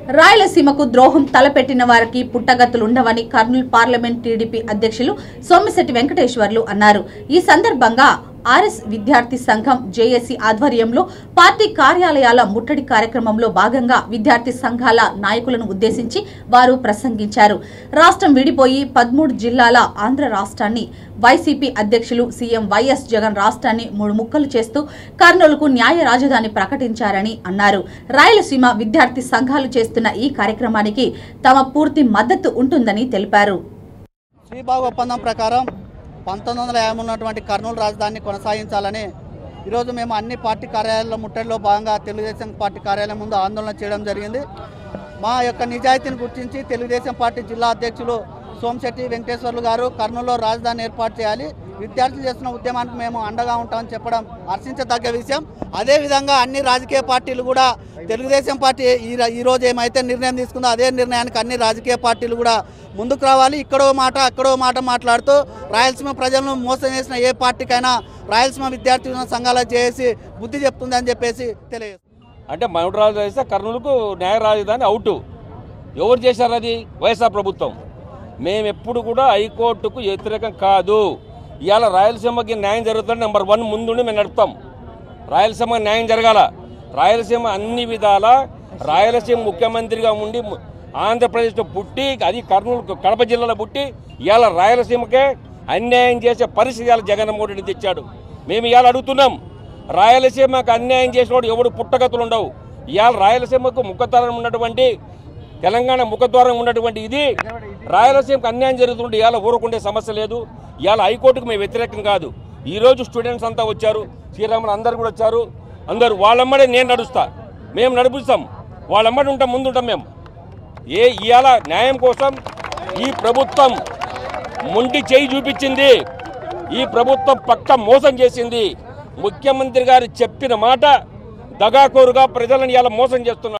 రాయలసీమకు ద్రోహం తలపెట్టిన వారికి పుట్టగతులుండవని కర్నూలు పార్లమెంట్ టీడీపీ అధ్యక్షులు సోమిశెట్టి వెంకటేశ్వర్లు అన్నారు ఈ సందర్భంగా ఆర్ఎస్ విద్యార్థి సంఘం జేఏసీ ఆధ్వర్యంలో పార్టీ కార్యాలయాల ముట్టడి కార్యక్రమంలో భాగంగా విద్యార్థి సంఘాల నాయకులను ఉద్దేశించి వారు ప్రసంగించారు రాష్ట్రం విడిపోయి పదమూడు జిల్లాల ఆంధ్ర రాష్ట్రాన్ని వైసీపీ అధ్యక్షులు సీఎం వైఎస్ జగన్ రాష్ట్రాన్ని మూడు ముక్కలు చేస్తూ కర్నూలుకు న్యాయ రాజధాని ప్రకటించారని అన్నారు రాయలసీమ విద్యార్థి సంఘాలు చేస్తున్న ఈ కార్యక్రమానికి తమ పూర్తి మద్దతు ఉంటుందని తెలిపారు శ్రీబాగు ఒప్పందం ప్రకారం పంతొమ్మిది వందల యాభై ఉన్నటువంటి కర్నూలు రాజధానిని కొనసాగించాలని ఈరోజు మేము అన్ని పార్టీ కార్యాలయాల్లో ముట్టడిలో భాగంగా తెలుగుదేశం పార్టీ కార్యాలయం ముందు ఆందోళన చేయడం జరిగింది మా యొక్క నిజాయితీని గుర్తించి తెలుగుదేశం పార్టీ జిల్లా అధ్యక్షులు సోమశెట్టి వెంకటేశ్వర్లు గారు కర్నూలులో రాజధాని ఏర్పాటు చేయాలి విద్యార్థులు చేస్తున్న ఉద్యమానికి మేము అండగా ఉంటామని చెప్పడం హర్షించదగ్గ విషయం అదేవిధంగా అన్ని రాజకీయ పార్టీలు కూడా తెలుగుదేశం పార్టీ ఈ ర- ఈ రోజు ఏమైతే నిర్ణయం తీసుకుందో అదే నిర్ణయానికి అన్ని రాజకీయ పార్టీలు కూడా ముందుకు రావాలి ఇక్కడో మాట అక్కడో మాట మాట్లాడుతూ రాయలసీమ ప్రజలను మోసం చేసిన ఏ పార్టీకైనా రాయలసీమ విద్యార్థి యూనియన్ సంఘాలు చేసి బుద్ధి చెప్తుందని చెప్పేసి తెలియజేస్తుంది అంటే మనోడు రాజు చేస్తే కర్నూలుకు న్యాయ రాజధాని అవుట్ ఎవరు చేశారు అది వైఎస్ఆర్ ప్రభుత్వం మేము ఎప్పుడు కూడా హైకోర్టుకు వ్యతిరేకం కాదు ఇవాళ రాయలసీమకి న్యాయం జరుగుతుంది నెంబర్ వన్ ముందుండి మేము నడుపుతాం రాయలసీమ న్యాయం జరగాల రాయలసీమ అన్ని విధాల రాయలసీమ ముఖ్యమంత్రిగా ఉండి ము- ఆంధ్రప్రదేశ్లో పుట్టి అది కర్నూలు కడప జిల్లాలో పుట్టి ఇవాళ రాయలసీమకే అన్యాయం చేసే పరిస్థితి ఇవాళ జగన్మోహన్ రెడ్డి తెచ్చాడు మేము ఇవాళ అడుగుతున్నాం రాయలసీమకు అన్యాయం చేసినోడు ఎవడు పుట్టగతులు ఉండవు ఇవాళ రాయలసీమకు ముఖతరం ఉన్నటువంటి తెలంగాణ ముఖద్వారం ఉన్నటువంటి ఇది రాయలసీమకు అన్యాయం జరుగుతుంటే ఇవాళ ఊరుకుండే సమస్య లేదు ఇవాళ హైకోర్టుకు మేము వ్యతిరేకం కాదు ఈ రోజు స్టూడెంట్స్ అంతా వచ్చారు శ్రీరాములు అందరు కూడా వచ్చారు అందరు వాళ్ళమ్మడే నేను నడుస్తా మేము నడిపిస్తాం వాళ్ళమ్మడి ఉంటాం ముందు ఉంటాం మేము ఏ ఇవాళ న్యాయం కోసం ఈ ప్రభుత్వం మొండి చేయి చూపించింది ఈ ప్రభుత్వం పక్క మోసం చేసింది ముఖ్యమంత్రి గారు చెప్పిన మాట దగాకోరుగా ప్రజలను ఇలా మోసం చేస్తున్నారు